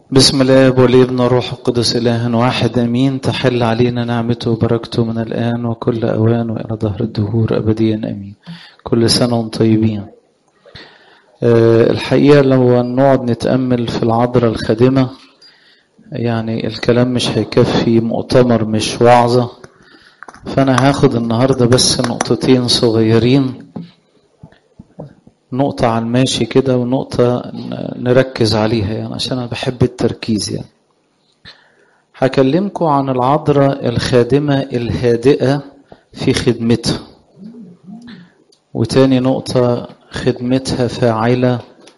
بسم الله والابن والروح القدس إله واحد أمين تحل علينا نعمته وبركته من الآن وكل أوان وإلى ظهر الدهور أبديا أمين كل سنة وانتم طيبين أه الحقيقة لو نقعد نتأمل في العذراء الخادمة يعني الكلام مش هيكفي مؤتمر مش وعظة فأنا هاخد النهاردة بس نقطتين صغيرين نقطة على الماشي كده ونقطة نركز عليها يعني عشان أنا بحب التركيز يعني هكلمكم عن العذراء الخادمة الهادئة في خدمتها وتاني نقطة خدمتها فاعلة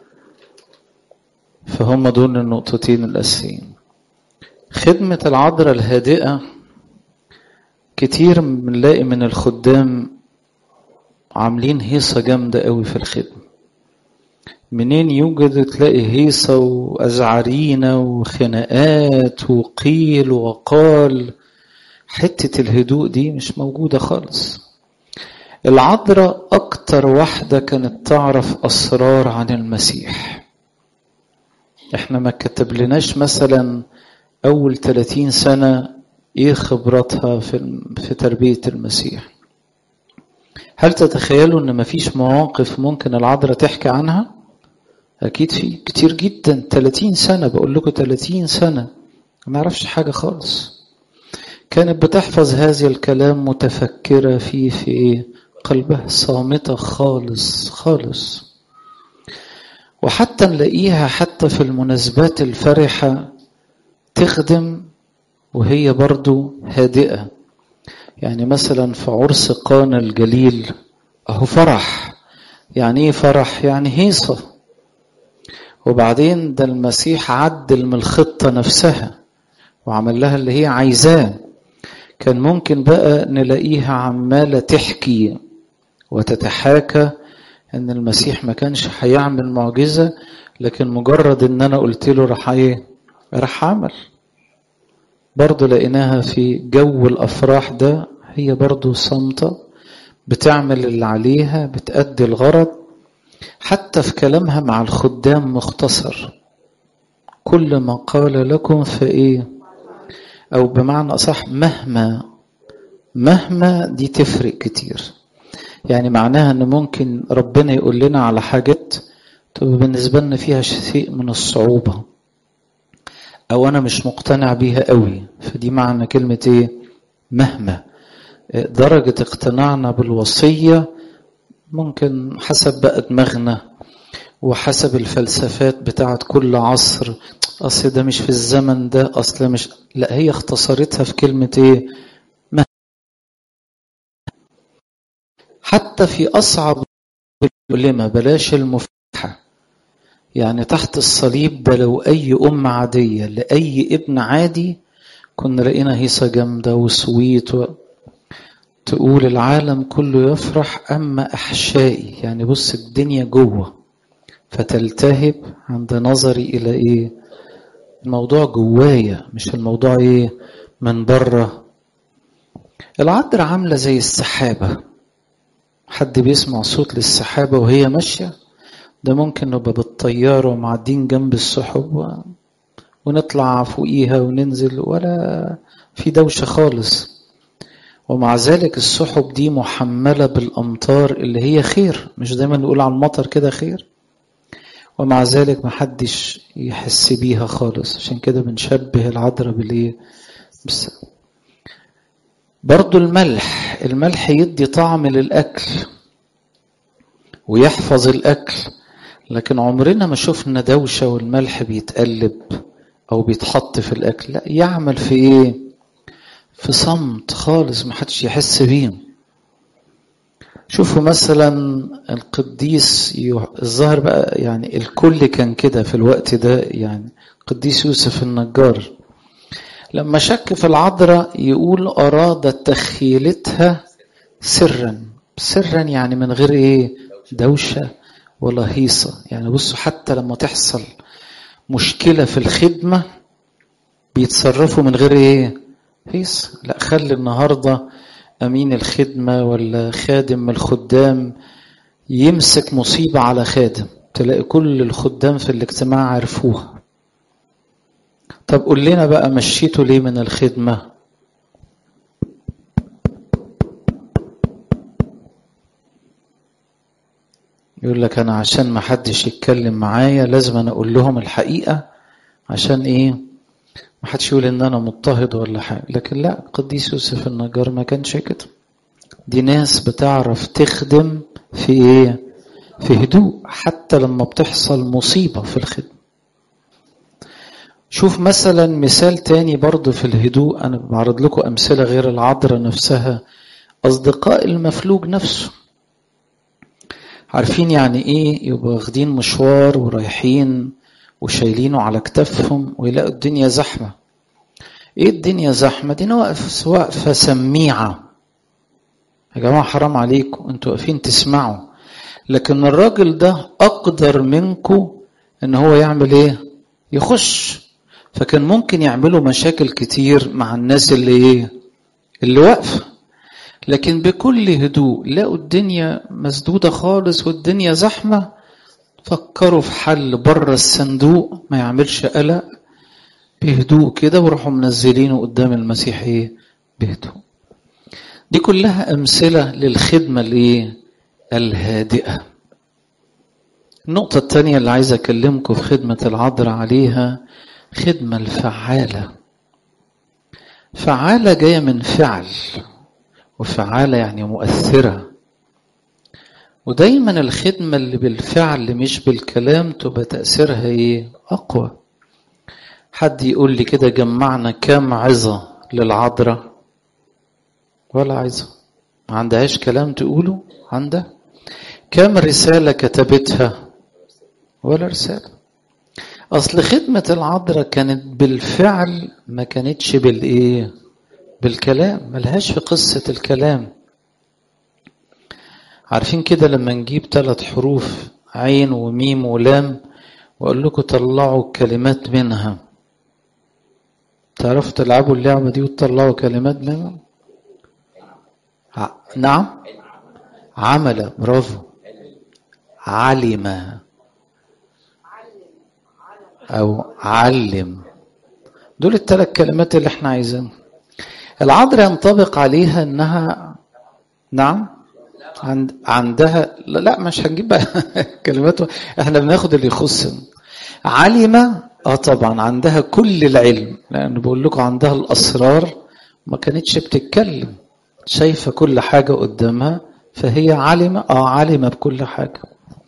فهم دول النقطتين الأساسيين خدمة العذراء الهادئة كتير بنلاقي من الخدام عاملين هيصة جامدة قوي في الخدمة منين يوجد تلاقي هيصة وأزعرينة وخناقات وقيل وقال حتة الهدوء دي مش موجودة خالص العذراء أكتر واحدة كانت تعرف أسرار عن المسيح احنا ما كتب لناش مثلا أول 30 سنة إيه خبراتها في, في تربية المسيح هل تتخيلوا ان مفيش مواقف ممكن العذراء تحكي عنها اكيد في كتير جدا 30 سنه بقول لكم 30 سنه ما نعرفش حاجه خالص كانت بتحفظ هذا الكلام متفكره فيه في ايه قلبها صامته خالص خالص وحتى نلاقيها حتى في المناسبات الفرحه تخدم وهي برضو هادئه يعني مثلا في عرس قانا الجليل اهو فرح يعني ايه فرح يعني هيصة وبعدين ده المسيح عدل من الخطة نفسها وعمل لها اللي هي عايزاه كان ممكن بقى نلاقيها عمالة تحكي وتتحاكى ان المسيح ما كانش هيعمل معجزة لكن مجرد ان انا قلت له راح ايه راح عمل برضه لقيناها في جو الافراح ده هي برضو صامتة بتعمل اللي عليها بتأدي الغرض حتى في كلامها مع الخدام مختصر كل ما قال لكم فإيه أو بمعنى أصح مهما مهما دي تفرق كتير يعني معناها أن ممكن ربنا يقول لنا على حاجات تبقى بالنسبة لنا فيها شيء من الصعوبة أو أنا مش مقتنع بيها قوي فدي معنى كلمة إيه مهما درجة اقتناعنا بالوصية ممكن حسب بقى دماغنا وحسب الفلسفات بتاعت كل عصر أصل ده مش في الزمن ده أصل مش لا هي اختصرتها في كلمة إيه ما حتى في أصعب الكلمة بلاش المفتاحة يعني تحت الصليب ده لو أي أم عادية لأي ابن عادي كنا لقينا هيصة جامدة وسويت و... تقول العالم كله يفرح أما أحشائي يعني بص الدنيا جوه فتلتهب عند نظري إلى إيه الموضوع جوايا مش الموضوع إيه من بره العذراء عاملة زي السحابة حد بيسمع صوت للسحابة وهي ماشية ده ممكن نبقى بالطيارة ومعدين جنب السحب و... ونطلع فوقيها وننزل ولا في دوشة خالص ومع ذلك السحب دي محملة بالأمطار اللي هي خير مش دايما نقول على المطر كده خير ومع ذلك محدش يحس بيها خالص عشان كده بنشبه العذراء بالايه بس برضو الملح الملح يدي طعم للأكل ويحفظ الأكل لكن عمرنا ما شفنا دوشة والملح بيتقلب أو بيتحط في الأكل لا يعمل في إيه في صمت خالص ما حدش يحس بيه شوفوا مثلا القديس الظاهر بقى يعني الكل كان كده في الوقت ده يعني قديس يوسف النجار لما شك في العذراء يقول أراد تخيلتها سرا سرا يعني من غير ايه دوشة ولا هيصة يعني بصوا حتى لما تحصل مشكلة في الخدمة بيتصرفوا من غير ايه هيص لا خلي النهاردة أمين الخدمة ولا خادم من الخدام يمسك مصيبة على خادم تلاقي كل الخدام في الاجتماع عرفوها طب قول لنا بقى مشيته ليه من الخدمة يقول لك انا عشان ما حدش يتكلم معايا لازم انا اقول لهم الحقيقة عشان ايه ما حدش يقول ان انا مضطهد ولا حاجة لكن لا قديس يوسف النجار ما كانش كده دي ناس بتعرف تخدم في ايه في هدوء حتى لما بتحصل مصيبة في الخدمة شوف مثلا مثال تاني برضه في الهدوء أنا بعرض لكم أمثلة غير العذراء نفسها أصدقاء المفلوج نفسه عارفين يعني إيه يبقوا واخدين مشوار ورايحين وشايلينه على كتافهم ويلاقوا الدنيا زحمة إيه الدنيا زحمة دي واقف واقفة سميعة يا جماعة حرام عليكم انتوا واقفين تسمعوا لكن الراجل ده أقدر منكم إن هو يعمل إيه يخش فكان ممكن يعملوا مشاكل كتير مع الناس اللي ايه اللي واقفه لكن بكل هدوء لقوا الدنيا مسدوده خالص والدنيا زحمه فكروا في حل بره الصندوق ما يعملش قلق بهدوء كده وراحوا منزلينه قدام المسيح ايه بهدوء دي كلها امثله للخدمه الايه الهادئه النقطه الثانيه اللي عايز اكلمكم في خدمه العذراء عليها خدمة الفعالة فعالة جاية من فعل وفعالة يعني مؤثرة ودايما الخدمة اللي بالفعل مش بالكلام تبقى تأثيرها ايه أقوى حد يقول لي كده جمعنا كام عظة للعذراء ولا عظة ما عندهاش كلام تقوله عندها كام رسالة كتبتها ولا رسالة اصل خدمة العذراء كانت بالفعل ما كانتش بالايه بالكلام ملهاش في قصة الكلام عارفين كده لما نجيب ثلاث حروف عين وميم ولام واقول لكم طلعوا كلمات منها تعرفوا تلعبوا اللعبة دي وتطلعوا كلمات منها ع... نعم عمل برافو علم او علم دول الثلاث كلمات اللي احنا عايزينها العذراء ينطبق عليها انها نعم عند عندها لا, لا مش هنجيب بقى كلمات احنا بناخد اللي يخصنا علم اه طبعا عندها كل العلم لان بقول لكم عندها الاسرار ما كانتش بتتكلم شايفه كل حاجه قدامها فهي علم اه علم بكل حاجه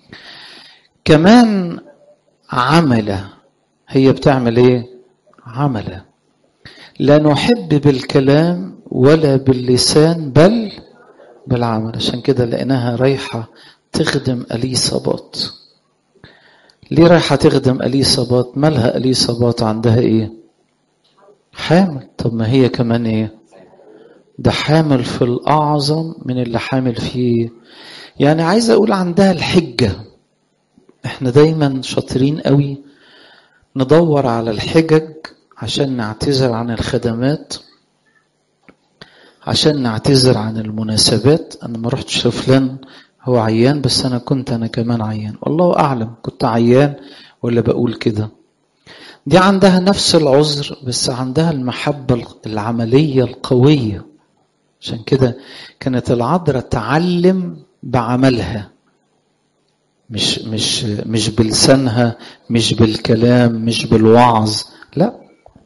كمان عمل هي بتعمل ايه عمل لا نحب بالكلام ولا باللسان بل بالعمل عشان كده لقيناها رايحة تخدم أليصابات ليه رايحة تخدم أليصابات مالها أليصابات عندها ايه حامل طب ما هي كمان ايه ده حامل في الأعظم من اللي حامل فيه يعني عايز أقول عندها الحجة احنا دايما شاطرين قوي ندور على الحجج عشان نعتذر عن الخدمات عشان نعتذر عن المناسبات انا ما رحتش لفلان هو عيان بس انا كنت انا كمان عيان والله اعلم كنت عيان ولا بقول كده دي عندها نفس العذر بس عندها المحبة العملية القوية عشان كده كانت العذراء تعلم بعملها مش مش مش بلسانها مش بالكلام مش بالوعظ لا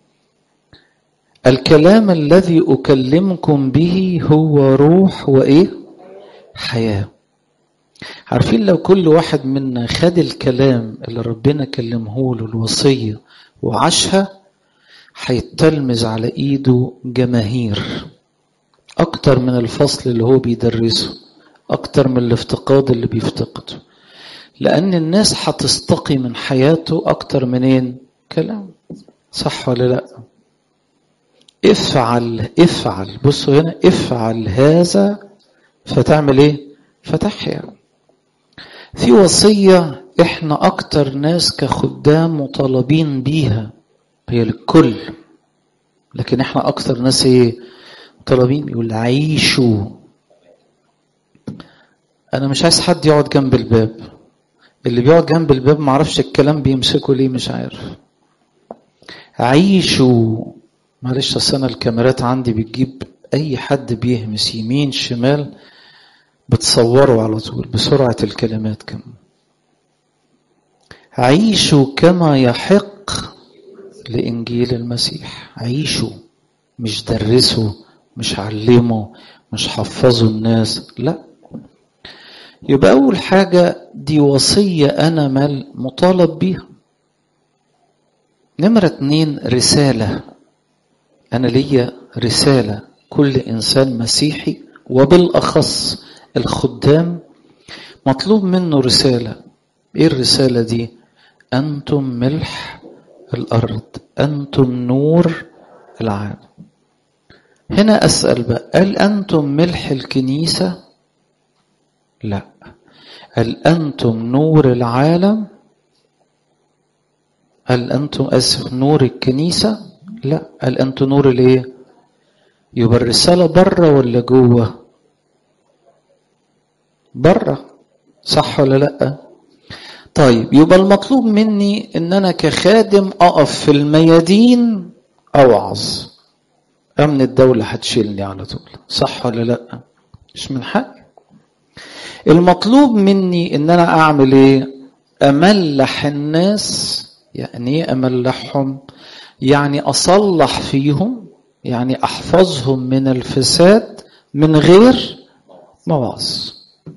الكلام الذي اكلمكم به هو روح وايه حياه عارفين لو كل واحد منا خد الكلام اللي ربنا كلمه له الوصيه وعاشها هيتلمذ على ايده جماهير اكتر من الفصل اللي هو بيدرسه اكتر من الافتقاد اللي بيفتقده لأن الناس هتستقي من حياته أكتر منين؟ كلام صح ولا لأ؟ افعل افعل بصوا هنا افعل هذا فتعمل ايه؟ فتحيا في وصية احنا أكتر ناس كخدام مطالبين بيها هي للكل لكن احنا أكتر ناس ايه؟ مطالبين يقول عيشوا أنا مش عايز حد يقعد جنب الباب اللي بيقعد جنب الباب معرفش الكلام بيمسكه ليه مش عارف عيشوا معلش اصل انا الكاميرات عندي بتجيب اي حد بيهمس يمين شمال بتصوره على طول بسرعة الكلمات كمان عيشوا كما يحق لإنجيل المسيح عيشوا مش درسوا مش علموا مش حفظوا الناس لا يبقى أول حاجة دي وصية أنا مال مطالب بيها نمرة اتنين رسالة أنا ليا رسالة كل إنسان مسيحي وبالأخص الخدام مطلوب منه رسالة إيه الرسالة دي أنتم ملح الأرض أنتم نور العالم هنا أسأل بقى هل أنتم ملح الكنيسة لا هل أنتم نور العالم هل أنتم أسف نور الكنيسة لا هل أنتم نور الإيه يبقى الرسالة بره ولا جوه بره صح ولا لا طيب يبقى المطلوب مني ان انا كخادم اقف في الميادين اوعظ امن الدولة هتشيلني على طول صح ولا لا مش من حقي المطلوب مني ان انا اعمل ايه املح الناس يعني ايه املحهم يعني اصلح فيهم يعني احفظهم من الفساد من غير مواعظ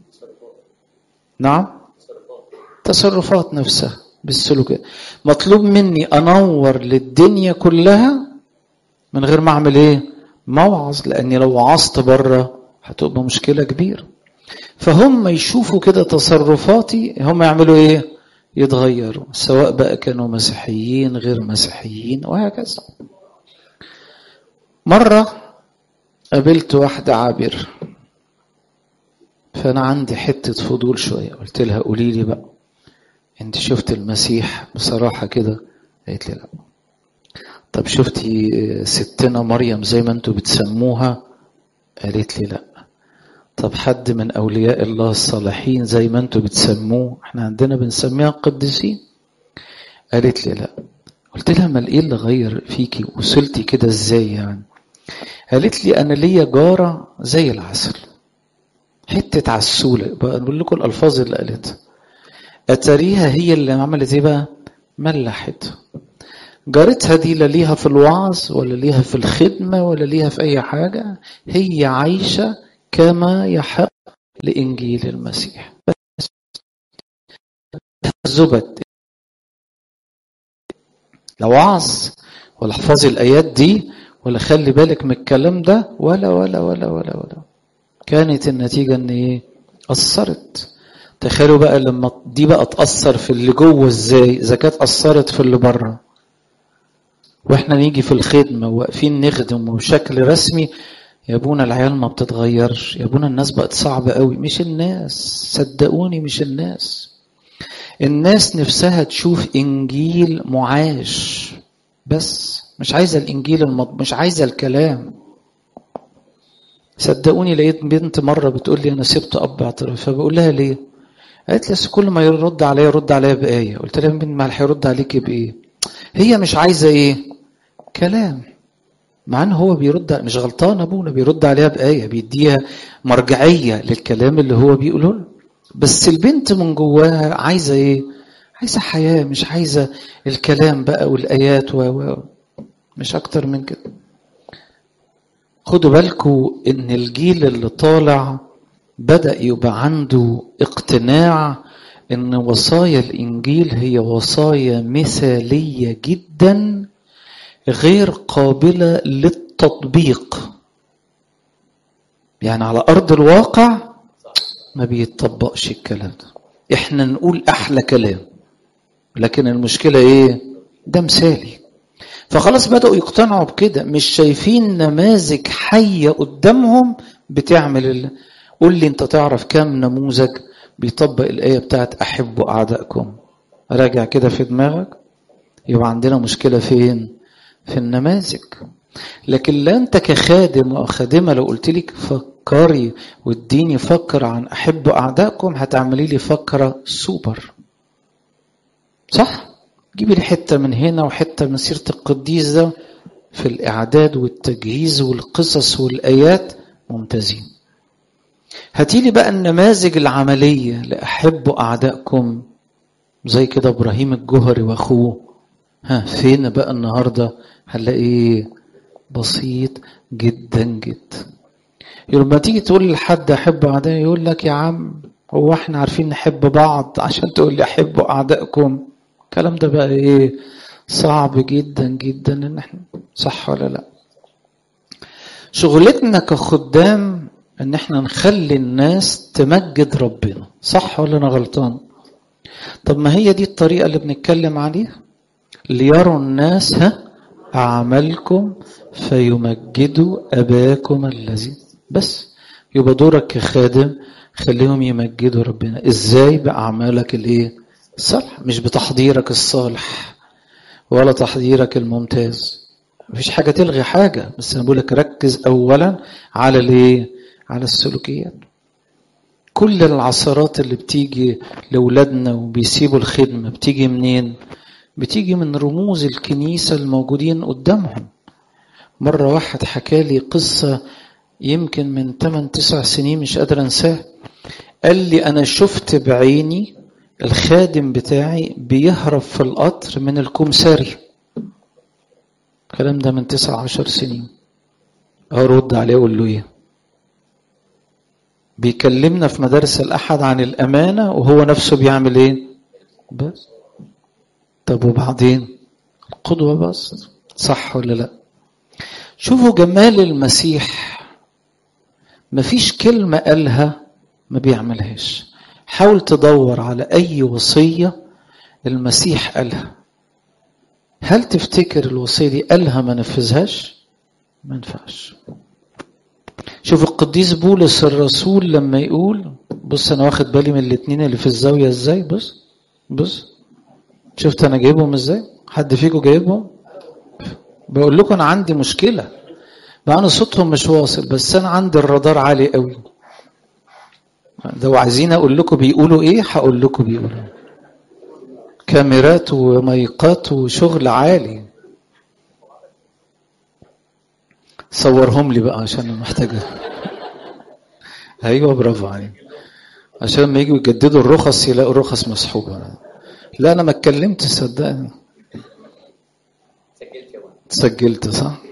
نعم تصرفات نفسها بالسلوك مطلوب مني انور للدنيا كلها من غير ما اعمل ايه موعظ لاني لو وعظت بره هتبقى مشكله كبيره فهم يشوفوا كده تصرفاتي هم يعملوا ايه يتغيروا سواء بقى كانوا مسيحيين غير مسيحيين وهكذا مره قابلت واحده عابر فانا عندي حته فضول شويه قلت لها قولي لي بقى انت شفت المسيح بصراحه كده قالت لي لا طب شفتي ستنا مريم زي ما انتوا بتسموها قالت لي لا طب حد من اولياء الله الصالحين زي ما انتوا بتسموه احنا عندنا بنسميها قديسين قالت لي لا قلت لها ما ايه اللي غير فيكي وصلتي كده ازاي يعني قالت لي انا ليا جاره زي العسل حته عسوله بقول لكم الالفاظ اللي قالتها اتاريها هي اللي عملت ايه بقى ملحت جارتها دي لا ليها في الوعظ ولا ليها في الخدمه ولا ليها في اي حاجه هي عايشه كما يحق لانجيل المسيح بس زبد لا وعظ ولا احفظي الايات دي ولا خلي بالك من الكلام ده ولا ولا ولا ولا ولا كانت النتيجه ان ايه اثرت تخيلوا بقى لما دي بقى تاثر في اللي جوه ازاي اذا كانت اثرت في اللي بره واحنا نيجي في الخدمه واقفين نخدم بشكل رسمي يا ابونا العيال ما بتتغيرش يا ابونا الناس بقت صعبة قوي مش الناس صدقوني مش الناس الناس نفسها تشوف انجيل معاش بس مش عايزة الانجيل المض... مش عايزة الكلام صدقوني لقيت بنت مرة بتقول لي انا سبت اب اعتراف فبقول لها ليه قالت لي كل ما يرد عليا يرد عليا بآية قلت لها مين ما هيرد عليكي بإيه هي مش عايزة ايه كلام مع ان هو بيرد مش غلطان ابونا بيرد عليها بآية بيديها مرجعية للكلام اللي هو بيقوله له بس البنت من جواها عايزة ايه عايزة حياة مش عايزة الكلام بقى والآيات و و مش أكتر من كده خدوا بالكم إن الجيل اللي طالع بدأ يبقى عنده اقتناع إن وصايا الإنجيل هي وصايا مثالية جدا غير قابلة للتطبيق يعني على أرض الواقع ما بيتطبقش الكلام ده احنا نقول أحلى كلام لكن المشكلة ايه ده مثالي فخلاص بدأوا يقتنعوا بكده مش شايفين نماذج حية قدامهم بتعمل ال... قول لي انت تعرف كم نموذج بيطبق الآية بتاعت أحبوا أعدائكم راجع كده في دماغك يبقى عندنا مشكلة فين في النماذج لكن لا انت كخادم او خادمه لو قلت لك فكري واديني فكر عن احبوا اعدائكم هتعملي لي فكره سوبر صح جيبي لي حته من هنا وحته من سيره القديس ده في الاعداد والتجهيز والقصص والايات ممتازين هاتي لي بقى النماذج العمليه لاحبوا اعدائكم زي كده ابراهيم الجهري واخوه ها فين بقى النهارده هنلاقيه بسيط جدا جدا لما تيجي تقول لحد احب اعدائي يقول لك يا عم هو احنا عارفين نحب بعض عشان تقول لي احبوا اعدائكم الكلام ده بقى ايه صعب جدا جدا ان احنا صح ولا لا شغلتنا كخدام ان احنا نخلي الناس تمجد ربنا صح ولا انا غلطان طب ما هي دي الطريقه اللي بنتكلم عليها ليروا الناس ها اعمالكم فيمجدوا اباكم الذي بس يبقى دورك كخادم خليهم يمجدوا ربنا ازاي باعمالك الايه الصالحه مش بتحضيرك الصالح ولا تحضيرك الممتاز مفيش حاجه تلغي حاجه بس انا بقول لك ركز اولا على الايه على السلوكيات كل العثرات اللي بتيجي لاولادنا وبيسيبوا الخدمه بتيجي منين بتيجي من رموز الكنيسه الموجودين قدامهم مره واحد حكى لي قصه يمكن من 8 9 سنين مش قادر انساها قال لي انا شفت بعيني الخادم بتاعي بيهرب في القطر من الكمساري الكلام ده من تسع عشر سنين ارد عليه اقول له ايه بيكلمنا في مدارس الاحد عن الامانه وهو نفسه بيعمل ايه بس طب وبعدين القدوه بس صح ولا لا شوفوا جمال المسيح مفيش كلمه قالها ما بيعملهاش حاول تدور على أي وصية المسيح قالها هل تفتكر الوصية دي قالها ما نفذهاش؟ ما ينفعش شوف القديس بولس الرسول لما يقول بص أنا واخد بالي من الاتنين اللي في الزاوية ازاي بص بص شفت أنا جايبهم ازاي؟ حد فيكم جايبهم؟ بقول لكم أنا عندي مشكلة بقى أنا صوتهم مش واصل بس أنا عندي الرادار عالي قوي لو عايزين اقول لكم بيقولوا ايه هقول لكم بيقولوا كاميرات ومايقات وشغل عالي صورهم لي بقى عشان انا محتاجه ايوه برافو عليك عشان لما يجوا يجددوا الرخص يلاقوا الرخص مسحوبه لا انا ما اتكلمت صدقني سجلت صح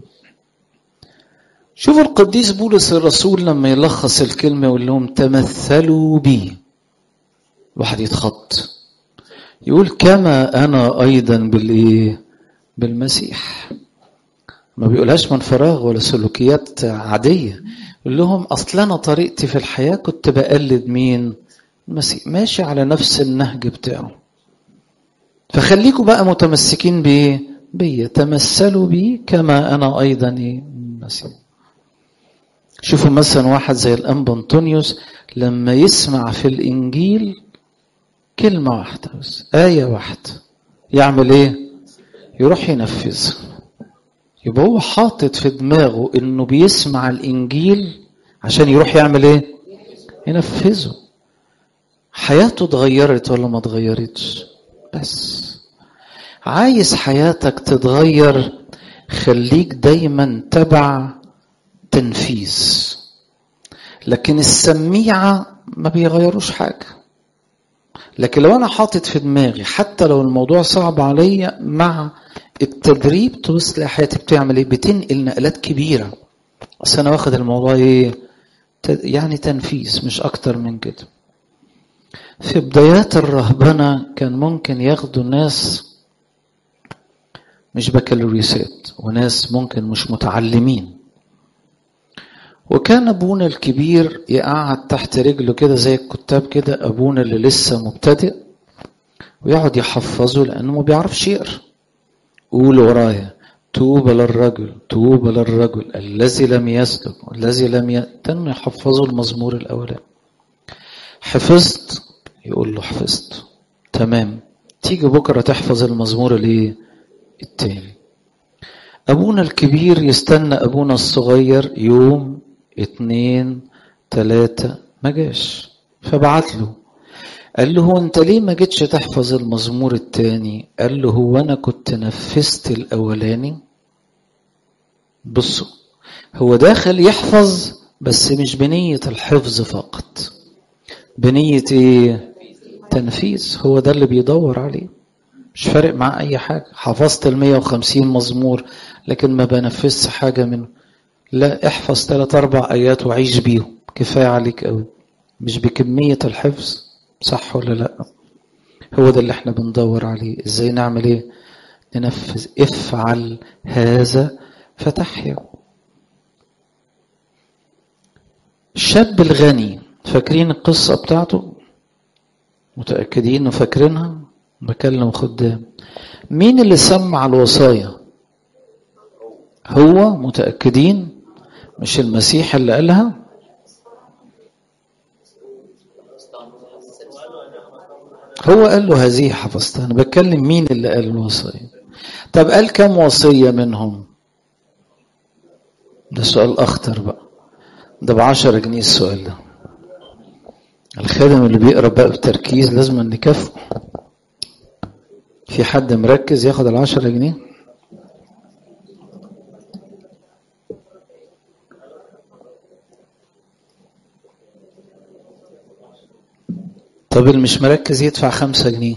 شوفوا القديس بولس الرسول لما يلخص الكلمة يقول لهم تمثلوا بي واحد يتخط يقول كما أنا أيضا بالإيه بالمسيح ما بيقولهاش من فراغ ولا سلوكيات عادية يقول لهم أصل أنا طريقتي في الحياة كنت بقلد مين المسيح ماشي على نفس النهج بتاعه فخليكم بقى متمسكين بإيه بي تمثلوا بي كما أنا أيضا إيه المسيح شوفوا مثلا واحد زي الأنبا أنطونيوس لما يسمع في الإنجيل كلمة واحدة بس آية واحدة يعمل إيه؟ يروح ينفذها يبقى هو حاطط في دماغه إنه بيسمع الإنجيل عشان يروح يعمل إيه؟ ينفذه حياته اتغيرت ولا ما اتغيرتش؟ بس عايز حياتك تتغير خليك دايما تبع تنفيذ لكن السميعة ما بيغيروش حاجة لكن لو أنا حاطط في دماغي حتى لو الموضوع صعب عليا مع التدريب تبص حياتي بتعمل ايه بتنقل نقلات كبيرة بس أنا واخد الموضوع ايه يعني تنفيذ مش أكتر من كده في بدايات الرهبنة كان ممكن ياخدوا ناس مش بكالوريوسات وناس ممكن مش متعلمين وكان ابونا الكبير يقعد تحت رجله كده زي الكتاب كده ابونا اللي لسه مبتدئ ويقعد يحفظه لانه ما بيعرفش يقرا قول ورايا توبى للرجل توبى للرجل الذي لم يسلك والذي لم ي... تنه يحفظه المزمور الاولاني حفظت يقول له حفظت تمام تيجي بكره تحفظ المزمور الايه التاني ابونا الكبير يستنى ابونا الصغير يوم اتنين تلاتة ما جاش فبعت له قال له هو انت ليه ما جيتش تحفظ المزمور التاني قال له هو انا كنت نفذت الاولاني بصوا هو داخل يحفظ بس مش بنية الحفظ فقط بنية ايه تنفيذ هو ده اللي بيدور عليه مش فارق معاه اي حاجة حفظت ال 150 مزمور لكن ما بنفذش حاجة منه لا احفظ ثلاث اربع ايات وعيش بيهم كفاية عليك قوي مش بكمية الحفظ صح ولا لا هو ده اللي احنا بندور عليه ازاي نعمل ايه ننفذ افعل هذا فتحيا الشاب الغني فاكرين القصة بتاعته متأكدين انه فاكرينها بكلم خدام مين اللي سمع الوصايا هو متأكدين مش المسيح اللي قالها هو قال له هذه حفظتها انا بتكلم مين اللي قال الوصايا طب قال كم وصية منهم ده سؤال اخطر بقى ده بعشرة جنيه السؤال ده الخادم اللي بيقرا بقى بتركيز لازم نكافئه في حد مركز ياخد العشرة جنيه طب اللي مش مركز يدفع خمسة جنيه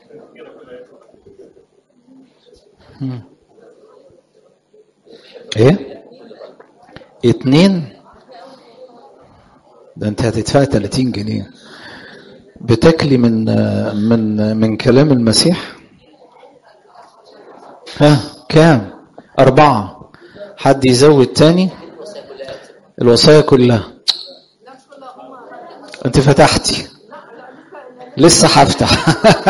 هم. ايه اتنين ده انت هتدفع 30 جنيه بتاكلي من من من كلام المسيح ها كام أربعة حد يزود تاني الوصايا كلها انت فتحتي لسه هفتح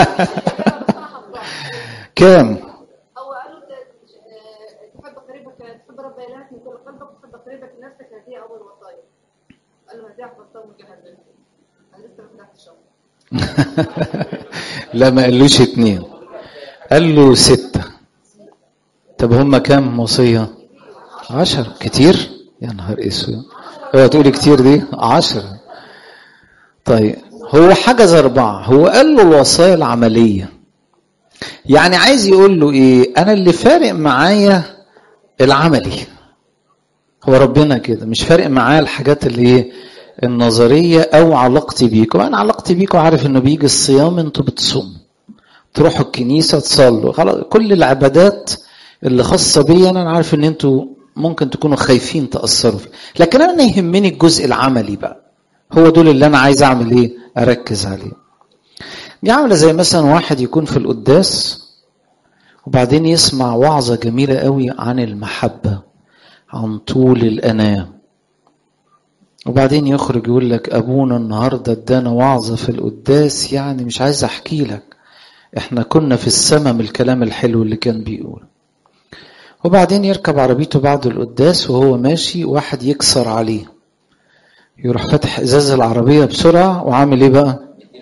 كام هو قالوا تحب قريبك تحب رب الهك من كل قلبك وتحب قريبك نفسك هذه اول وصايا قال له هذه حفظتها ومجهزها انا لسه ما فتحتش الشغل لا ما قالوش اتنين قال له ستة طب هم كام وصية عشر كتير يا نهار اسود هو تقولي كتير دي عشرة طيب هو حجز أربعة هو قال له الوصايا العملية يعني عايز يقول له ايه انا اللي فارق معايا العملي هو ربنا كده مش فارق معايا الحاجات اللي ايه النظرية او علاقتي بيكم انا علاقتي بيكم عارف انه بيجي الصيام انتوا بتصوموا تروحوا الكنيسة تصلوا خلاص كل العبادات اللي خاصة بيا انا عارف ان انتوا ممكن تكونوا خايفين تأثروا فيه لكن انا يهمني الجزء العملي بقى هو دول اللي انا عايز اعمل ايه اركز عليه دي عامله زي مثلا واحد يكون في القداس وبعدين يسمع وعظه جميله قوي عن المحبه عن طول الانام وبعدين يخرج يقول لك ابونا النهارده ادانا وعظه في القداس يعني مش عايز احكي لك احنا كنا في السماء من الكلام الحلو اللي كان بيقول وبعدين يركب عربيته بعد القداس وهو ماشي واحد يكسر عليه يروح فاتح ازاز العربيه بسرعه وعامل ايه بقى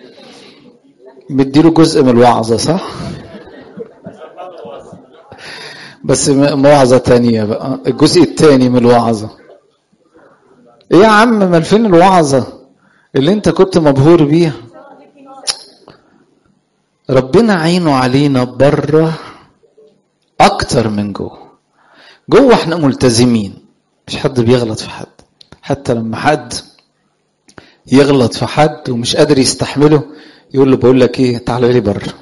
مديله جزء من الوعظه صح بس موعظه تانية بقى الجزء التاني من الوعظه ايه يا عم ما فين الوعظه اللي انت كنت مبهور بيها ربنا عينه علينا بره اكتر من جوه جوه احنا ملتزمين مش حد بيغلط في حد حتى لما حد يغلط في حد ومش قادر يستحمله يقول له بقول لك ايه تعالى لي بره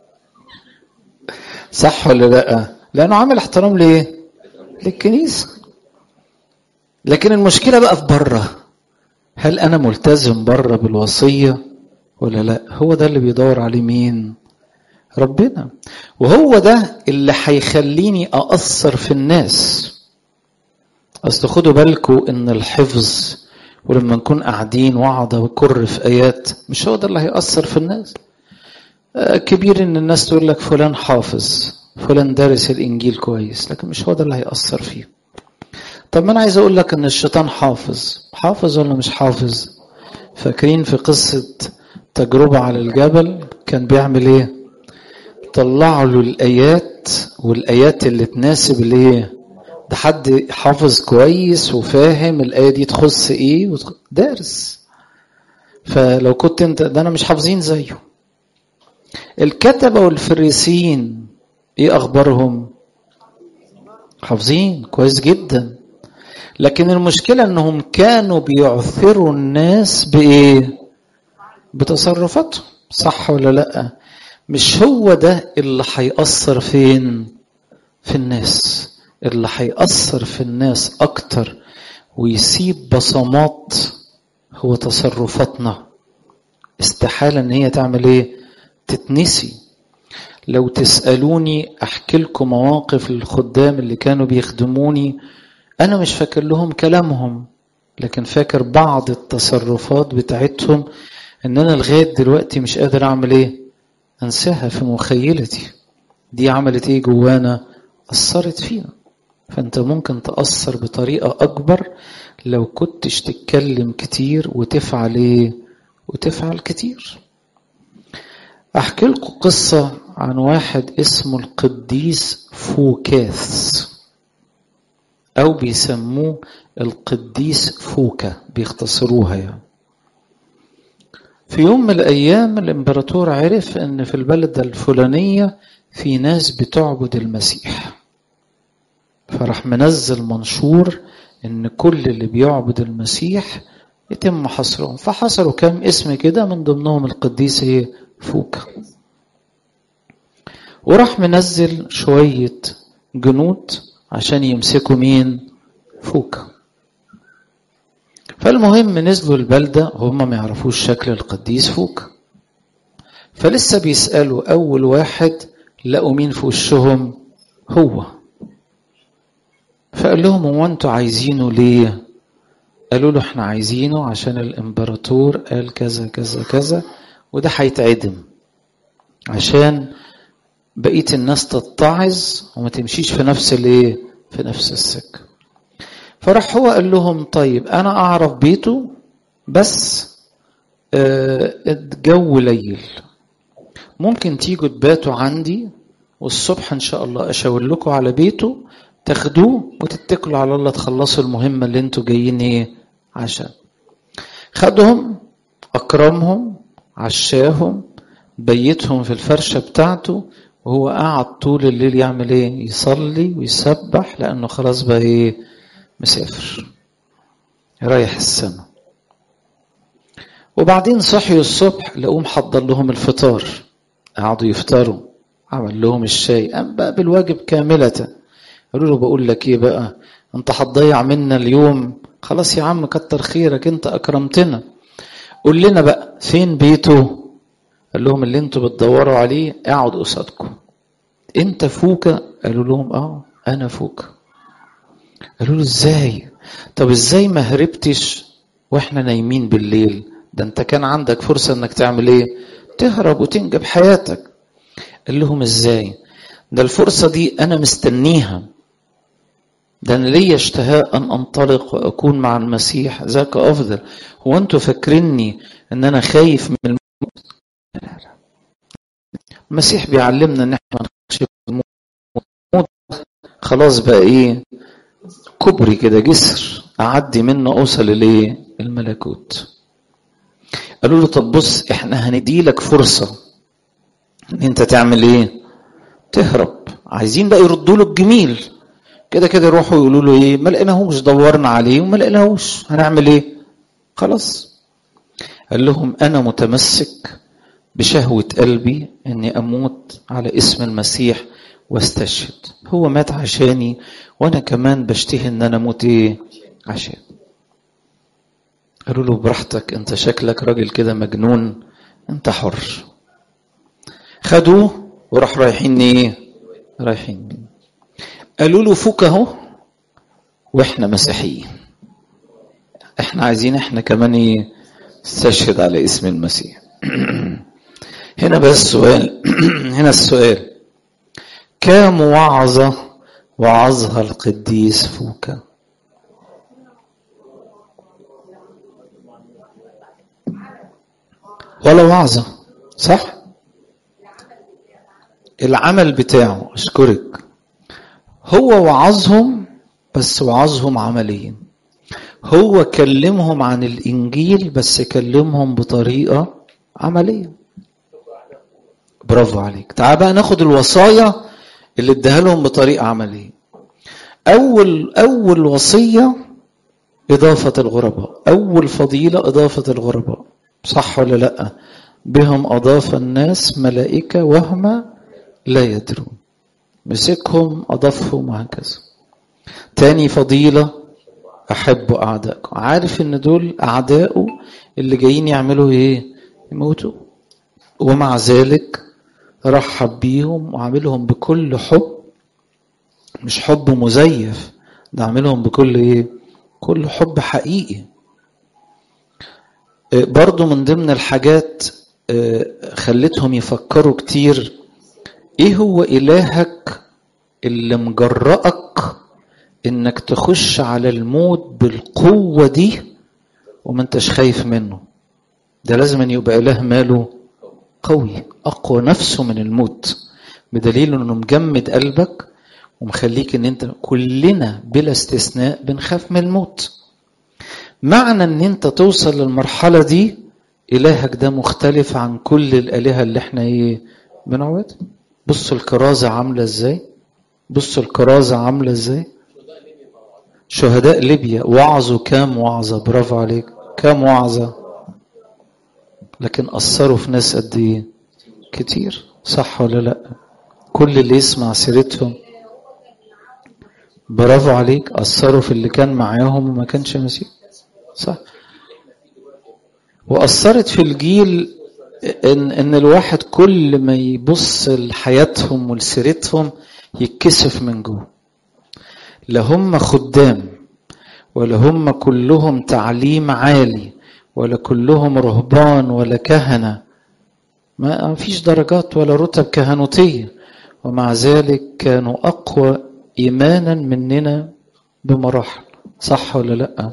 صح ولا لا لانه عامل احترام ليه للكنيسه لكن المشكله بقى في بره هل انا ملتزم بره بالوصيه ولا لا هو ده اللي بيدور عليه مين ربنا وهو ده اللي هيخليني اثر في الناس اصل خدوا بالكم ان الحفظ ولما نكون قاعدين وقعد وكر في ايات مش هو ده اللي هيأثر في الناس كبير ان الناس تقول لك فلان حافظ فلان دارس الانجيل كويس لكن مش هو ده اللي هيأثر فيه طب ما انا عايز اقول لك ان الشيطان حافظ حافظ ولا مش حافظ فاكرين في قصة تجربة على الجبل كان بيعمل ايه طلعوا له الايات والايات اللي تناسب الايه ده حد حافظ كويس وفاهم الآية دي تخص إيه وتخ... دارس فلو كنت انت ده انا مش حافظين زيه الكتبة والفريسيين ايه اخبارهم حافظين كويس جدا لكن المشكلة انهم كانوا بيعثروا الناس بايه بتصرفاتهم صح ولا لا مش هو ده اللي هيأثر فين في الناس اللي هيأثر في الناس اكتر ويسيب بصمات هو تصرفاتنا استحالة ان هي تعمل ايه تتنسي لو تسألوني احكي لكم مواقف الخدام اللي كانوا بيخدموني انا مش فاكر لهم كلامهم لكن فاكر بعض التصرفات بتاعتهم ان انا لغاية دلوقتي مش قادر اعمل ايه انساها في مخيلتي دي عملت ايه جوانا اثرت فينا فانت ممكن تأثر بطريقة اكبر لو كنتش تتكلم كتير وتفعل ايه وتفعل كتير احكي لكم قصة عن واحد اسمه القديس فوكاث او بيسموه القديس فوكا بيختصروها يعني في يوم من الايام الامبراطور عرف ان في البلد الفلانية في ناس بتعبد المسيح فراح منزل منشور ان كل اللي بيعبد المسيح يتم حصرهم فحصروا كام اسم كده من ضمنهم القديس ايه فوكا وراح منزل شوية جنود عشان يمسكوا مين فوكا فالمهم نزلوا البلدة هم ما يعرفوش شكل القديس فوكا فلسه بيسألوا أول واحد لقوا مين في وشهم هو فقال لهم هو انتوا عايزينه ليه قالوا له احنا عايزينه عشان الامبراطور قال كذا كذا كذا وده هيتعدم عشان بقيه الناس تتعظ وما تمشيش في نفس الايه في نفس السكه فراح هو قال لهم طيب انا اعرف بيته بس اه الجو ليل ممكن تيجوا تباتوا عندي والصبح ان شاء الله اشاور لكم على بيته تاخدوه وتتكلوا على الله تخلصوا المهمة اللي انتوا جايين ايه عشان خدهم اكرمهم عشاهم بيتهم في الفرشة بتاعته وهو قاعد طول الليل يعمل ايه يصلي ويسبح لانه خلاص بقى ايه مسافر رايح السماء وبعدين صحيوا الصبح لقوه محضر لهم الفطار قعدوا يفطروا عمل لهم الشاي قام بقى بالواجب كاملة قالوا له بقول لك ايه بقى انت هتضيع منا اليوم خلاص يا عم كتر خيرك انت اكرمتنا قول لنا بقى فين بيته قال لهم اللي انتوا بتدوروا عليه اقعد قصادكم انت فوكا قالوا لهم اه انا فوكا قالوا له ازاي طب ازاي ما هربتش واحنا نايمين بالليل ده انت كان عندك فرصة انك تعمل ايه تهرب وتنجب حياتك قال لهم ازاي ده الفرصة دي انا مستنيها ده انا ليا اشتهاء ان انطلق واكون مع المسيح ذاك افضل هو انتوا فاكريني ان انا خايف من الموت لا لا المسيح بيعلمنا ان احنا نخشى الموت خلاص بقى ايه كبري كده جسر اعدي منه اوصل لايه الملكوت قالوا له طب بص احنا هنديلك فرصه ان انت تعمل ايه تهرب عايزين بقى يردوا له الجميل كده كده يروحوا يقولوا له ايه ما لقيناهوش دورنا عليه وما لقيناهوش هنعمل ايه خلاص قال لهم انا متمسك بشهوة قلبي اني اموت على اسم المسيح واستشهد هو مات عشاني وانا كمان بشتهي ان انا اموت ايه عشان قالوا له براحتك انت شكلك راجل كده مجنون انت حر خدوه وراح رايحين ايه رايحين قالوا له فك اهو واحنا مسيحيين احنا عايزين احنا كمان ايه نستشهد على اسم المسيح هنا بس السؤال هنا السؤال كم وعظة وعظها القديس فوكا ولا وعظة صح العمل بتاعه اشكرك هو وعظهم بس وعظهم عمليا هو كلمهم عن الإنجيل بس كلمهم بطريقة عملية برافو عليك تعال بقى ناخد الوصايا اللي اداها لهم بطريقة عملية أول أول وصية إضافة الغرباء أول فضيلة إضافة الغرباء صح ولا لأ بهم أضاف الناس ملائكة وهم لا يدرون مسكهم أضافهم وهكذا تاني فضيلة أحب أعدائكم عارف إن دول أعدائه اللي جايين يعملوا إيه يموتوا ومع ذلك رحب بيهم وعاملهم بكل حب مش حب مزيف ده عاملهم بكل ايه كل حب حقيقي برضو من ضمن الحاجات خلتهم يفكروا كتير ايه هو الهك اللي مجرأك انك تخش على الموت بالقوة دي وما انتش خايف منه ده لازم ان يبقى اله ماله قوي اقوى نفسه من الموت بدليل انه مجمد قلبك ومخليك ان انت كلنا بلا استثناء بنخاف من الموت معنى ان انت توصل للمرحله دي الهك ده مختلف عن كل الالهه اللي احنا ايه بنعبدها بصوا الكرازه عامله ازاي بصوا الكرازه عامله ازاي شهداء ليبيا وعظوا كام وعظه برافو عليك كام وعظه لكن اثروا في ناس قد ايه كتير صح ولا لا كل اللي يسمع سيرتهم برافو عليك أثروا في اللي كان معاهم وما كانش مسيح صح وأثرت في الجيل إن, إن الواحد كل ما يبص لحياتهم ولسيرتهم يتكسف من جوه لا هم خدام ولا هم كلهم تعليم عالي ولا كلهم رهبان ولا كهنة ما فيش درجات ولا رتب كهنوتية ومع ذلك كانوا أقوى إيمانا مننا بمراحل صح ولا لا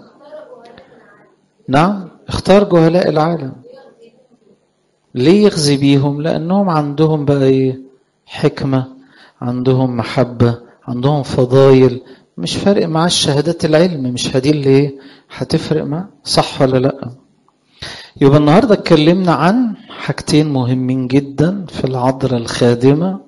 نعم اختار جهلاء العالم ليه يخزي بيهم لأنهم عندهم بقى ايه حكمة عندهم محبة عندهم فضايل مش فارق مع الشهادات العلم مش هدي اللي ايه هتفرق مع صح ولا لا يبقى النهارده اتكلمنا عن حاجتين مهمين جدا في العذراء الخادمه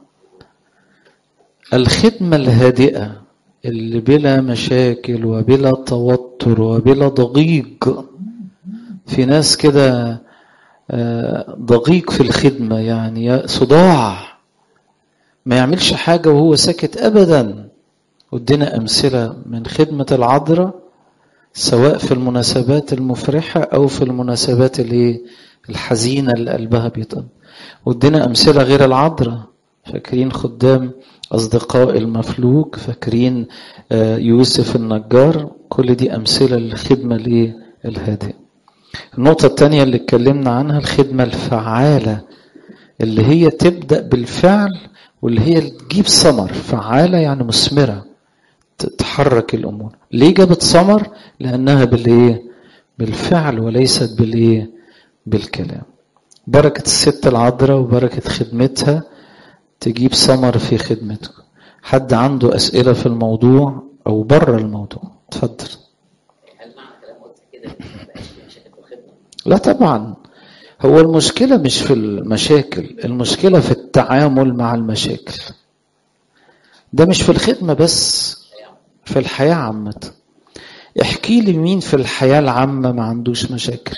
الخدمة الهادئة اللي بلا مشاكل وبلا توتر وبلا ضجيج في ناس كده ضجيج في الخدمة يعني صداع ما يعملش حاجة وهو ساكت أبدا ودينا أمثلة من خدمة العذراء سواء في المناسبات المفرحة أو في المناسبات الحزينة اللي قلبها بيطن ودينا أمثلة غير العذراء فاكرين خدام أصدقاء المفلوج فاكرين يوسف النجار كل دي أمثلة للخدمة الهادئة النقطة الثانية اللي اتكلمنا عنها الخدمة الفعالة اللي هي تبدأ بالفعل واللي هي تجيب ثمر فعالة يعني مثمرة تحرك الأمور ليه جابت ثمر لأنها بالإيه بالفعل وليست بالإيه بالكلام بركة الست العذراء وبركة خدمتها تجيب ثمر في خدمتكم حد عنده أسئلة في الموضوع أو بره الموضوع اتفضل هل معنى كلام قلت كده إن مبقاش في مشاكل في الخدمة؟ لا طبعا هو المشكلة مش في المشاكل المشكلة في التعامل مع المشاكل ده مش في الخدمة بس في الحياة عامة احكي لي مين في الحياة العامة ما عندوش مشاكل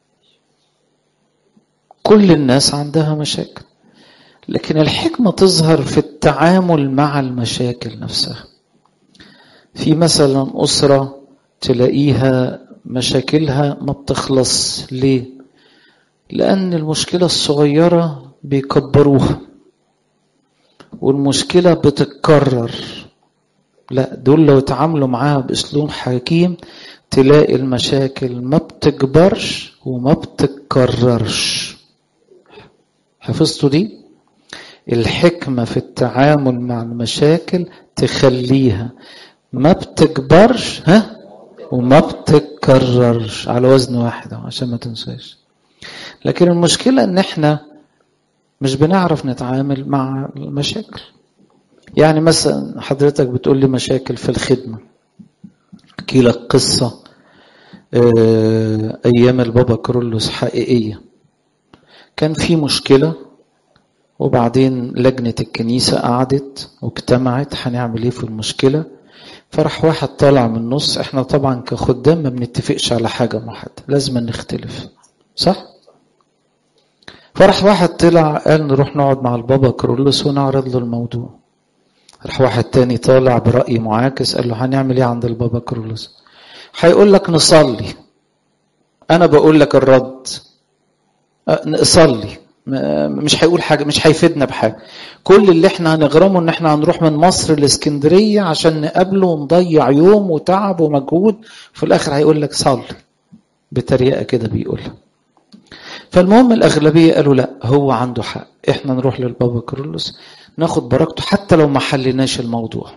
كل الناس عندها مشاكل لكن الحكمة تظهر في التعامل مع المشاكل نفسها في مثلا أسرة تلاقيها مشاكلها ما بتخلص ليه لأن المشكلة الصغيرة بيكبروها والمشكلة بتتكرر لا دول لو اتعاملوا معاها بأسلوب حكيم تلاقي المشاكل ما بتكبرش وما بتتكررش حفظتوا دي الحكمة في التعامل مع المشاكل تخليها ما بتكبرش ها وما بتتكررش على وزن واحد عشان ما تنساش لكن المشكلة ان احنا مش بنعرف نتعامل مع المشاكل يعني مثلا حضرتك بتقول لي مشاكل في الخدمة احكي لك قصة آه، ايام البابا كرولوس حقيقيه كان في مشكله وبعدين لجنه الكنيسه قعدت واجتمعت هنعمل ايه في المشكله فراح واحد طالع من النص احنا طبعا كخدام ما بنتفقش على حاجه مع حد لازم نختلف صح فراح واحد طلع قال نروح نقعد مع البابا كرولوس ونعرض له الموضوع راح واحد تاني طالع برأي معاكس قال له هنعمل ايه عند البابا كرولوس هيقول لك نصلي انا بقول لك الرد أه، نصلي م- مش هيقول حاجه مش هيفيدنا بحاجه كل اللي احنا هنغرمه ان احنا هنروح من مصر لاسكندريه عشان نقابله ونضيع يوم وتعب ومجهود في الاخر هيقول لك صلي بتريقه كده بيقولها فالمهم الاغلبيه قالوا لا هو عنده حق احنا نروح للبابا كرولوس ناخد بركته حتى لو ما حليناش الموضوع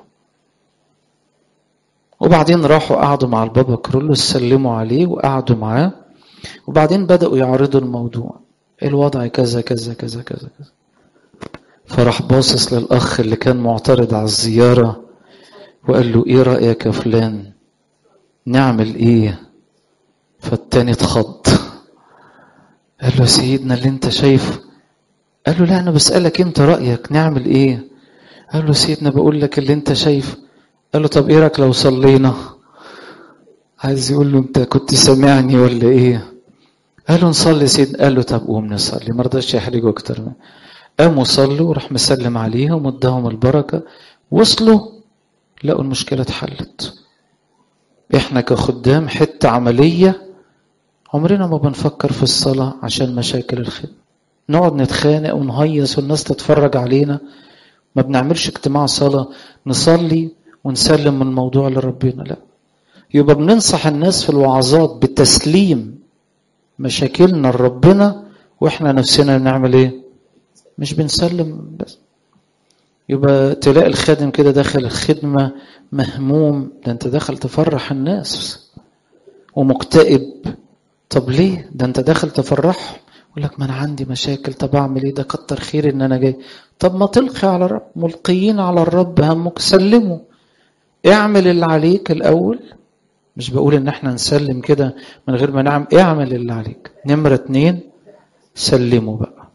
وبعدين راحوا قعدوا مع البابا كرولوس سلموا عليه وقعدوا معاه وبعدين بدأوا يعرضوا الموضوع الوضع كذا كذا كذا كذا كذا فراح باصص للأخ اللي كان معترض على الزيارة وقال له إيه رأيك يا فلان نعمل إيه فالتاني اتخض قال له يا سيدنا اللي انت شايفه قال له لا انا بسألك انت رأيك نعمل ايه قال له سيدنا بقول لك اللي انت شايفه قال له طب ايه رايك لو صلينا عايز يقول له انت كنت سامعني ولا ايه قال له نصلي سيدنا قال له طب قوم نصلي ما رضاش يحرجه اكتر من قاموا صلوا وراح مسلم عليهم واداهم البركه وصلوا لقوا المشكله اتحلت احنا كخدام حته عمليه عمرنا ما بنفكر في الصلاه عشان مشاكل الخدمه نقعد نتخانق ونهيص والناس تتفرج علينا ما بنعملش اجتماع صلاه نصلي ونسلم الموضوع لربنا لا يبقى بننصح الناس في الوعظات بتسليم مشاكلنا لربنا واحنا نفسنا بنعمل ايه مش بنسلم بس يبقى تلاقي الخادم كده داخل الخدمة مهموم ده انت داخل تفرح الناس ومكتئب طب ليه ده انت داخل تفرحهم يقول لك ما انا عندي مشاكل طب اعمل ايه ده كتر خير ان انا جاي طب ما تلقي على الرب ملقيين على الرب همك سلموا اعمل اللي عليك الاول مش بقول ان احنا نسلم كده من غير ما نعمل اعمل اللي عليك نمرة اتنين سلمه بقى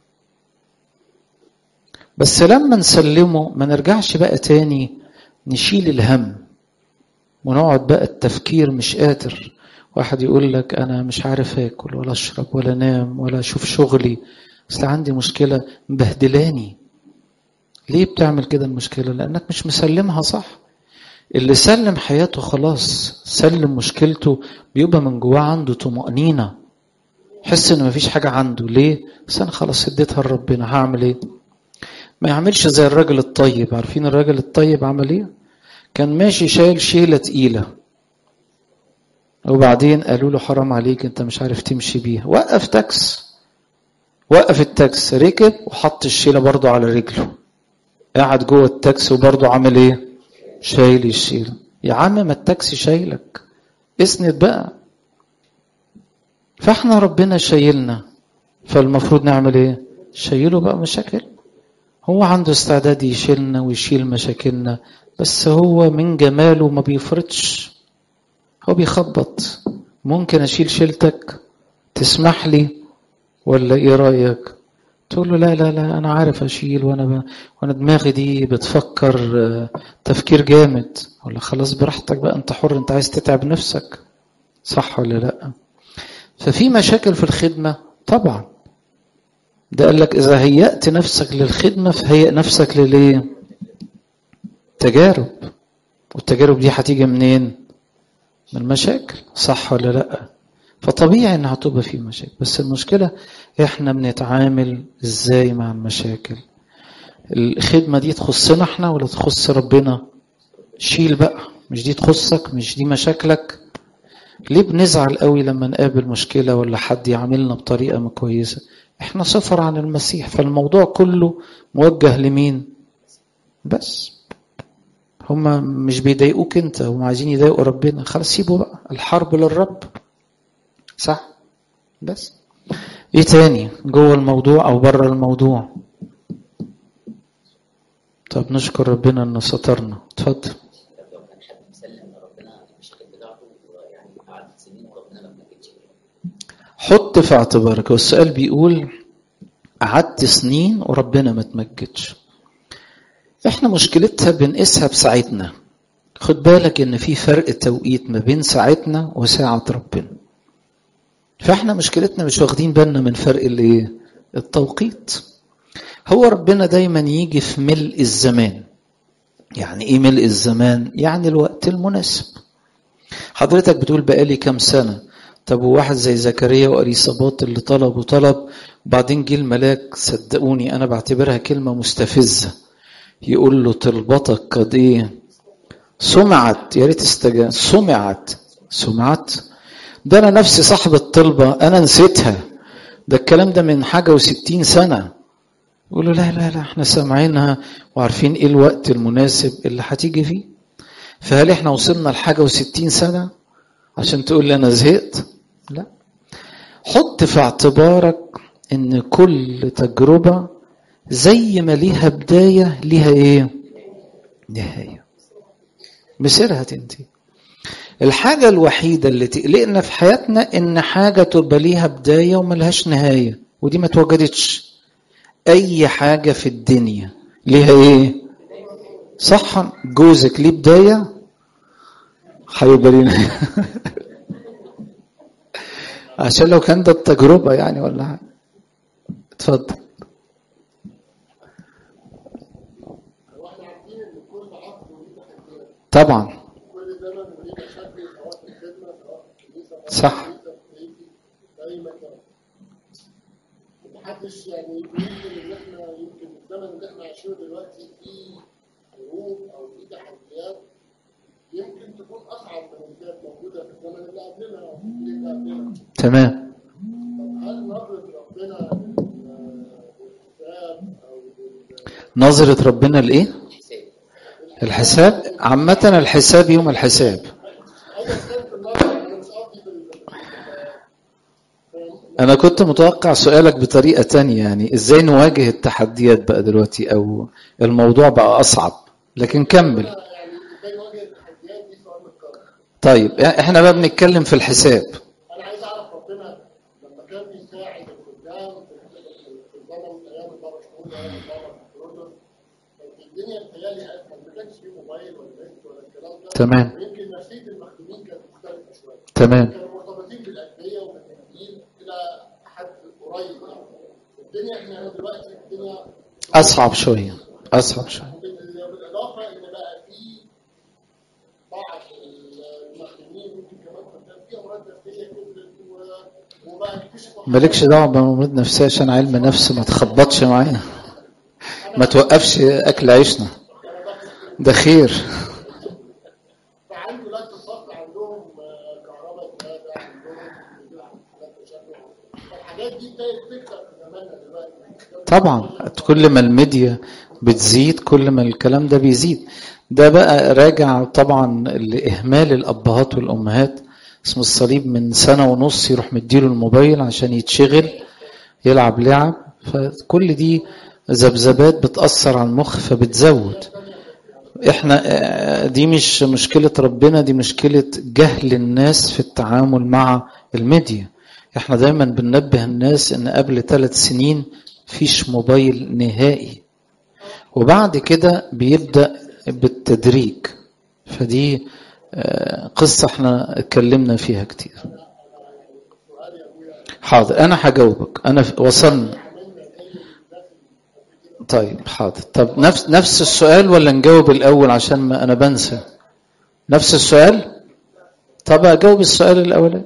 بس لما نسلمه ما نرجعش بقى تاني نشيل الهم ونقعد بقى التفكير مش قادر واحد يقول لك انا مش عارف اكل ولا اشرب ولا انام ولا اشوف شغلي اصل عندي مشكله مبهدلاني ليه بتعمل كده المشكله لانك مش مسلمها صح اللي سلم حياته خلاص سلم مشكلته بيبقى من جواه عنده طمأنينة حس ان مفيش حاجة عنده ليه بس انا خلاص اديتها لربنا هعمل ايه ما يعملش زي الراجل الطيب عارفين الراجل الطيب عمل ايه كان ماشي شايل شيلة تقيلة وبعدين قالوا له حرام عليك انت مش عارف تمشي بيها وقف تاكس وقف التاكس ركب وحط الشيلة برضه على رجله قاعد جوه التاكس وبرضه عامل ايه شايل الشيلة يا عم ما التاكسي شايلك اسند بقى فاحنا ربنا شايلنا فالمفروض نعمل ايه شايله بقى مشاكل هو عنده استعداد يشيلنا ويشيل مشاكلنا بس هو من جماله ما بيفرضش هو بيخبط ممكن اشيل شيلتك تسمح لي ولا ايه رايك تقول له لا لا لا انا عارف اشيل وانا ب... وانا دماغي دي بتفكر تفكير جامد ولا خلاص براحتك بقى انت حر انت عايز تتعب نفسك صح ولا لا ففي مشاكل في الخدمة طبعا ده قال لك إذا هيأت نفسك للخدمة فهيأ نفسك لليه تجارب والتجارب دي هتيجي منين من المشاكل صح ولا لا فطبيعي انها هتبقى في مشاكل بس المشكلة احنا بنتعامل ازاي مع المشاكل الخدمة دي تخصنا احنا ولا تخص ربنا شيل بقى مش دي تخصك مش دي مشاكلك ليه بنزعل قوي لما نقابل مشكلة ولا حد يعاملنا بطريقة ما كويسة احنا صفر عن المسيح فالموضوع كله موجه لمين بس هما مش بيضايقوك انت هم عايزين يضايقوا ربنا خلاص سيبوا بقى الحرب للرب صح بس ايه تاني جوه الموضوع او بره الموضوع طب نشكر ربنا انه سترنا اتفضل لو كان حد مسلم لربنا المشاكل بتاعته يعني قعد سنين وربنا ما حط في اعتبارك والسؤال بيقول قعدت سنين وربنا ما تمجدش احنا مشكلتها بنقيسها بساعتنا خد بالك ان في فرق توقيت ما بين ساعتنا وساعة ربنا فاحنا مشكلتنا مش واخدين بالنا من فرق الايه التوقيت هو ربنا دايما يجي في ملء الزمان يعني ايه ملء الزمان يعني الوقت المناسب حضرتك بتقول بقالي كام سنة طب وواحد زي زكريا وأليصابات اللي طلب وطلب وبعدين جه الملاك صدقوني أنا بعتبرها كلمة مستفزة يقول له طلبتك قد إيه سمعت يا ريت استجاب سمعت سمعت ده أنا نفسي صاحب الطلبة أنا نسيتها ده الكلام ده من حاجة وستين سنة يقولوا لا لا لا احنا سامعينها وعارفين ايه الوقت المناسب اللي هتيجي فيه فهل احنا وصلنا لحاجة وستين سنة عشان تقول لي انا زهقت لا حط في اعتبارك ان كل تجربة زي ما ليها بداية ليها ايه نهاية مسيرها تنتهي الحاجة الوحيدة اللي تقلقنا في حياتنا ان حاجة تبقى ليها بداية وملهاش نهاية ودي ما توجدتش اي حاجة في الدنيا ليها ايه صح جوزك ليه بداية هيبقى ليه نهاية عشان لو كان ده التجربة يعني ولا حاجة اتفضل واحنا عارفين ان كل عصر وليه تحديات طبعا كل زمن وليه مشاكل سواء في الخدمه سواء في الكنيسه سواء صح. في الكنيسة، في بيتي، في اي مكان محدش يعني يمكن ان احنا يمكن الزمن اللي احنا عايشينه دلوقتي فيه حروب او فيه تحديات يمكن تكون اصعب من اللي كانت موجوده في الزمن اللي قبلنا او في الجيل اللي قبلنا تمام طب هل نظره ربنا لل- للحساب او لل- نظرة ربنا لإيه حساب الحساب عامة الحساب يوم الحساب ايا كانت النظره انا مش قصدي في ال- في- أنا كنت متوقع سؤالك بطريقة تانية يعني إزاي نواجه التحديات بقى دلوقتي أو الموضوع بقى أصعب لكن كمل يعني ازاي نواجه التحديات دي سؤال متكرر طيب إحنا بقى بنتكلم في الحساب انا عايز اعرف ربنا لما كان بيساعد الخدام في في الزمن ايام البابا شمول ايام البابا كرولوس كانت الدنيا بتهيألي اسهل ما كانش فيه موبايل ولا نت ولا الكلام ده تمام. ويمكن نفسيه المخدومين كانت مختلفه شويه تمام كانوا مرتبطين بالانديه وبالتنجيل الى حد قريب يعني الدنيا احنا دلوقتي الدنيا أصعب شوية أصعب شوية بال- بالاضافه ان بقى في بعض المخدومين ممكن كمان كان في امراض نفسيه كترت و- وبقى يكتشفوا مالكش دعوة بأمراض نفسية عشان علم نفس ما تخبطش معايا ما توقفش أكل عيشنا ده خير فعنده ولاد الفصل عندهم آه، كهرباء زياده عندهم حالات تشنج فالحاجات دي ابتدت تكتر في زماننا دلوقتي طبعا كل ما الميديا بتزيد كل ما الكلام ده بيزيد ده بقى راجع طبعا لإهمال الأبهات والأمهات اسمه الصليب من سنة ونص يروح مديله الموبايل عشان يتشغل يلعب لعب فكل دي ذبذبات بتأثر على المخ فبتزود احنا آه، دي مش مشكلة ربنا دي مشكلة جهل الناس في التعامل مع الميديا احنا دايما بننبه الناس ان قبل ثلاث سنين فيش موبايل نهائي وبعد كده بيبدأ بالتدريج فدي آه، قصة احنا اتكلمنا فيها كتير حاضر انا هجاوبك انا ف- وصلنا طيب حاضر طب نفس نفس السؤال ولا نجاوب الاول عشان ما انا بنسى نفس السؤال طب اجاوب السؤال الاولاني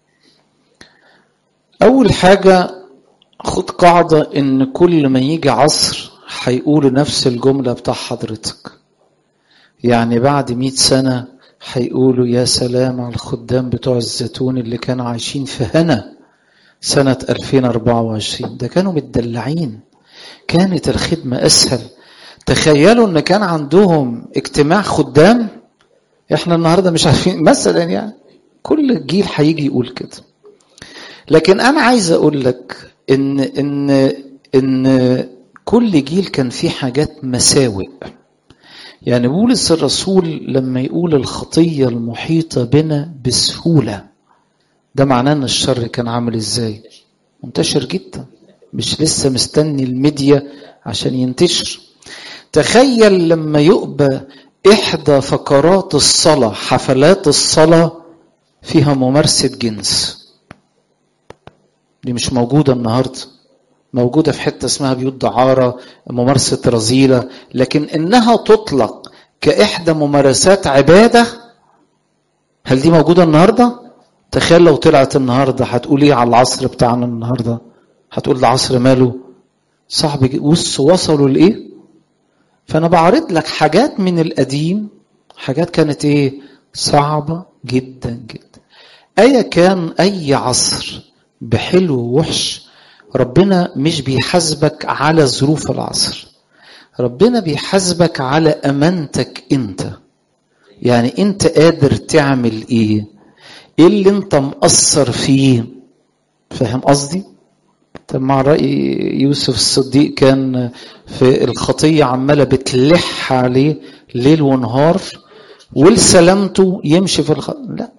اول حاجه خد قاعده ان كل ما يجي عصر هيقولوا نفس الجمله بتاع حضرتك يعني بعد مئة سنه هيقولوا يا سلام على الخدام بتوع الزيتون اللي كانوا عايشين في هنا سنة 2024 ده كانوا متدلعين كانت الخدمة أسهل تخيلوا ان كان عندهم اجتماع خدام احنا النهارده مش عارفين مثلا يعني كل جيل هيجي يقول كده لكن انا عايز اقول لك ان ان ان كل جيل كان فيه حاجات مساوئ يعني بولس الرسول لما يقول الخطيه المحيطه بنا بسهوله ده معناه ان الشر كان عامل ازاي منتشر جدا مش لسه مستني الميديا عشان ينتشر تخيل لما يبقى احدى فقرات الصلاه حفلات الصلاه فيها ممارسه جنس دي مش موجوده النهارده موجوده في حته اسمها بيوت دعاره ممارسه رذيله لكن انها تطلق كاحدى ممارسات عباده هل دي موجوده النهارده تخيل لو طلعت النهارده هتقول ايه على العصر بتاعنا النهارده هتقول العصر ماله صعب جدا بص وصلوا لايه فانا بعرض لك حاجات من القديم حاجات كانت ايه صعبه جدا جدا ايا كان اي عصر بحلو ووحش ربنا مش بيحاسبك على ظروف العصر ربنا بيحاسبك على امانتك انت يعني انت قادر تعمل ايه ايه اللي انت مقصر فيه فاهم قصدي طب مع رأي يوسف الصديق كان في الخطية عمالة بتلح عليه ليل ونهار ولسلامته يمشي في الخ... لا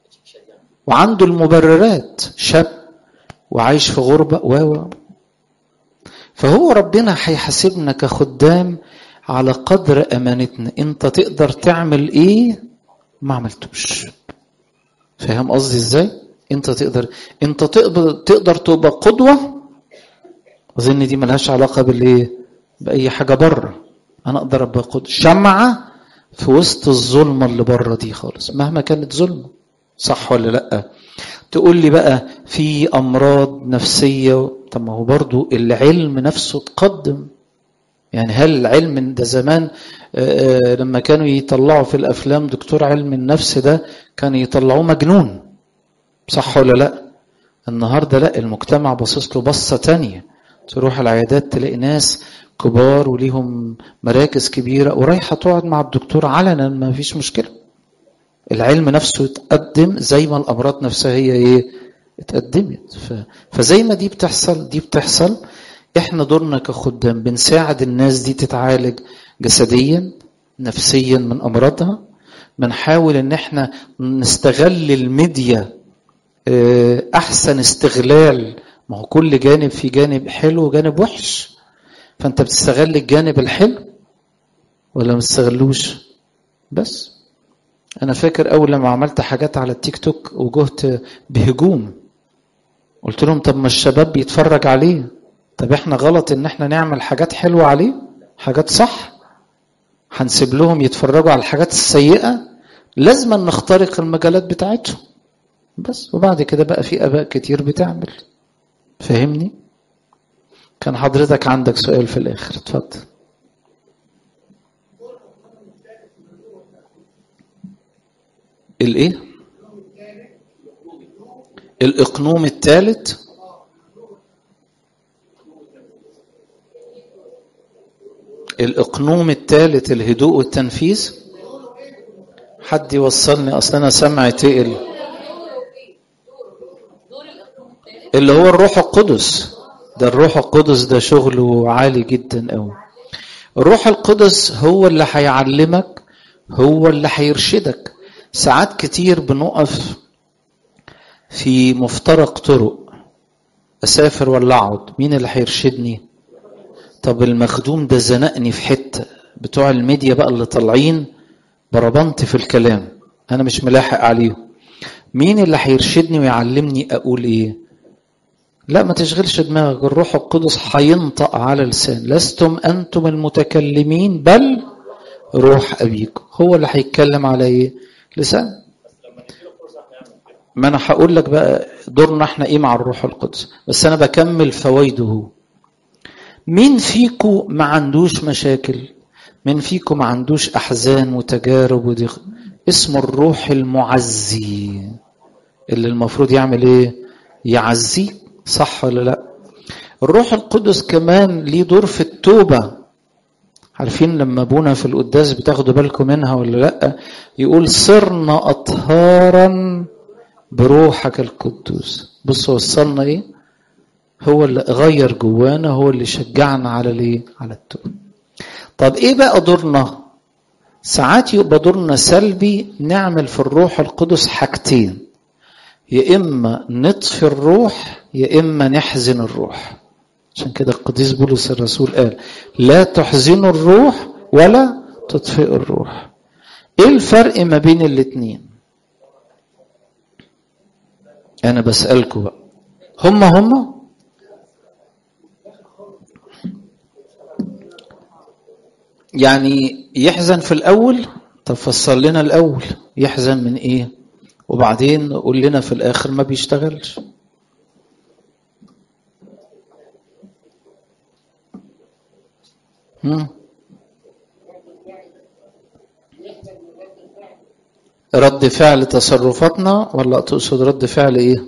وعنده المبررات شاب وعايش في غربة و فهو ربنا هيحاسبنا كخدام على قدر امانتنا انت تقدر تعمل ايه ما عملتوش فاهم قصدي ازاي انت تقدر انت تقدر تقدر تبقى قدوه اظن دي ملهاش علاقه بالايه باي حاجه بره انا اقدر ابقى قدوه شمعه في وسط الظلمه اللي بره دي خالص مهما كانت ظلمه صح ولا لا تقول لي بقى في امراض نفسيه طب ما هو برضو العلم نفسه تقدم يعني هل العلم ده زمان لما كانوا يطلعوا في الافلام دكتور علم النفس ده كانوا يطلعوه مجنون صح ولا لا النهارده لا المجتمع باصص له بصه تانية تروح العيادات تلاقي ناس كبار وليهم مراكز كبيره ورايحه تقعد مع الدكتور علنا ما فيش مشكله العلم نفسه يتقدم زي ما الامراض نفسها هي ايه اتقدمت ف... فزي ما دي بتحصل دي بتحصل احنا دورنا كخدام بنساعد الناس دي تتعالج جسديا نفسيا من امراضها بنحاول ان احنا نستغل الميديا احسن استغلال ما هو كل جانب في جانب حلو وجانب وحش فانت بتستغل الجانب الحلو ولا ما تستغلوش بس انا فاكر اول لما عملت حاجات على التيك توك وجهت بهجوم قلت لهم طب ما الشباب بيتفرج عليه طب احنا غلط ان احنا نعمل حاجات حلوه عليه حاجات صح هنسيب لهم يتفرجوا على الحاجات السيئه لازم نخترق المجالات بتاعتهم بس وبعد كده بقى في اباء كتير بتعمل فاهمني كان حضرتك عندك سؤال في الاخر اتفضل الايه الاقنوم الثالث الاقنوم الثالث الهدوء والتنفيذ حد يوصلني اصل انا سمعي تقل اللي هو الروح القدس ده الروح القدس ده شغله عالي جدا قوي الروح القدس هو اللي هيعلمك هو اللي هيرشدك ساعات كتير بنقف في مفترق طرق اسافر ولا اقعد مين اللي هيرشدني طب المخدوم ده زنقني في حته بتوع الميديا بقى اللي طالعين بربنت في الكلام انا مش ملاحق عليهم مين اللي هيرشدني ويعلمني اقول ايه لا ما تشغلش دماغك الروح القدس هينطق على لسان لستم انتم المتكلمين بل روح ابيكم هو اللي هيتكلم على ايه لسان ما انا هقول لك بقى دورنا احنا ايه مع الروح القدس بس انا بكمل فوائده مين فيكم ما عندوش مشاكل مين فيكم ما عندوش احزان وتجارب وضيق اسمه الروح المعزي اللي المفروض يعمل ايه يعزيك صح ولا لا الروح القدس كمان ليه دور في التوبه عارفين لما ابونا في القداس بتاخدوا بالكم منها ولا لا يقول صرنا اطهارا بروحك القدوس بص وصلنا ايه هو اللي غير جوانا هو اللي شجعنا على الايه على التوبه طب ايه بقى دورنا ساعات يبقى دورنا سلبي نعمل في الروح القدس حاجتين يا إما نطفي الروح يا إما نحزن الروح عشان كده القديس بولس الرسول قال لا تحزنوا الروح ولا تطفئوا الروح ايه الفرق ما بين الاتنين انا بسألكم بقى هما هما يعني يحزن في الاول طب فصل لنا الاول يحزن من ايه وبعدين قول لنا في الاخر ما بيشتغلش هم؟ رد فعل تصرفاتنا ولا تقصد رد فعل ايه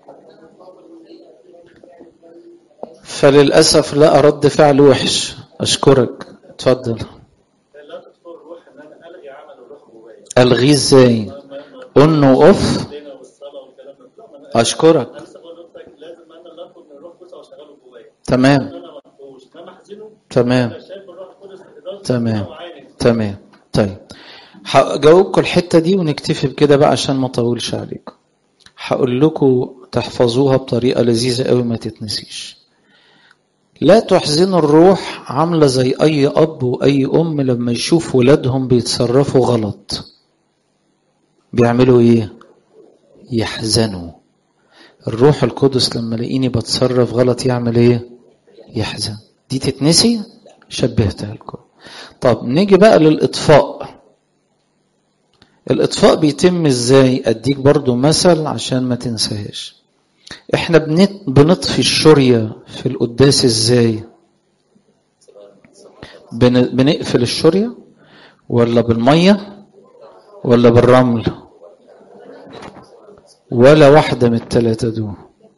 فللاسف لا رد فعل وحش اشكرك اتفضل لا تدخل الروح ان انا الغي عمل الروح جوايا الغيه ازاي انه اوف الدين والصلاه والكلام ده لا، ما انا اشكرك انا لسه بقول لك لازم انا اللي اطلب من الروح القدس واشغله جوايا تمام ان انا ما اطلبوش انما احزنه تمام انا شايف الروح القدس ادارته تمام. وعيني تمام طيب هجاوبكم الحته دي ونكتفي بكده بقى عشان ما اطولش عليكم هقول لكم تحفظوها بطريقه لذيذه قوي ما تتنسيش لا تحزنوا الروح عامله زي اي اب واي ام لما يشوف ولادهم بيتصرفوا غلط بيعملوا ايه يحزنوا الروح القدس لما يلاقيني بتصرف غلط يعمل ايه يحزن دي تتنسي شبهتها لكم طب نيجي بقى للاطفاء الاطفاء بيتم ازاي اديك برضو مثل عشان ما تنساهاش احنا بنت- بنطفي الشورية في القداس ازاي بن- بنقفل الشورية ولا بالمية ولا بالرمل ولا واحدة من التلاتة دول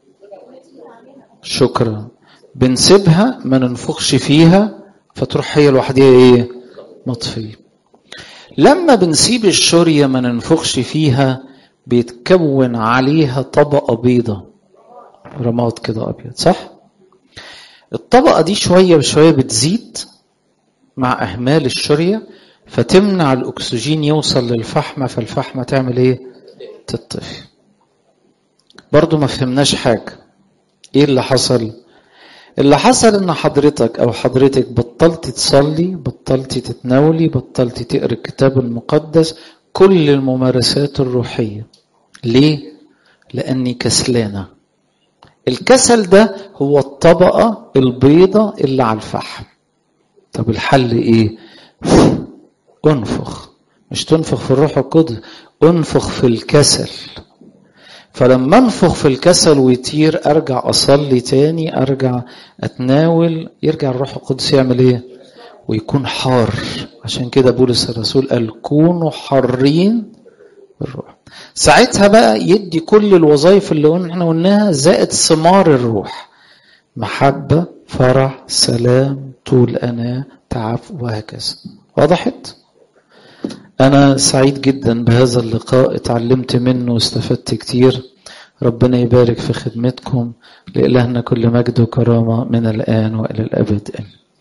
شكرا بنسيبها ما ننفخش فيها فتروح هي لوحدها ايه مطفية لما بنسيب الشورية ما ننفخش فيها بيتكون عليها طبقة بيضة رماد كده أبيض صح؟ الطبقة دي شوية بشوية بتزيد مع إهمال الشورية فتمنع الأكسجين يوصل للفحمة فالفحمة تعمل إيه؟ تطفي برضو ما فهمناش حاجة إيه اللي حصل؟ اللي حصل إن حضرتك أو حضرتك بطلت تصلي بطلت تتناولي بطلت تقرأ الكتاب المقدس كل الممارسات الروحية ليه؟ لأني كسلانة الكسل ده هو الطبقة البيضة اللي على الفحم طب الحل ايه انفخ مش تنفخ في الروح القدس انفخ في الكسل فلما انفخ في الكسل ويطير ارجع اصلي تاني ارجع اتناول يرجع الروح القدس يعمل ايه ويكون حار عشان كده بولس الرسول قال كونوا حارين بالروح ساعتها بقى يدي كل الوظائف اللي احنا قلناها زائد ثمار الروح محبة فرح سلام طول أنا تعف وهكذا وضحت أنا سعيد جدا بهذا اللقاء اتعلمت منه واستفدت كتير ربنا يبارك في خدمتكم لإلهنا كل مجد وكرامة من الآن وإلى الأبد آمين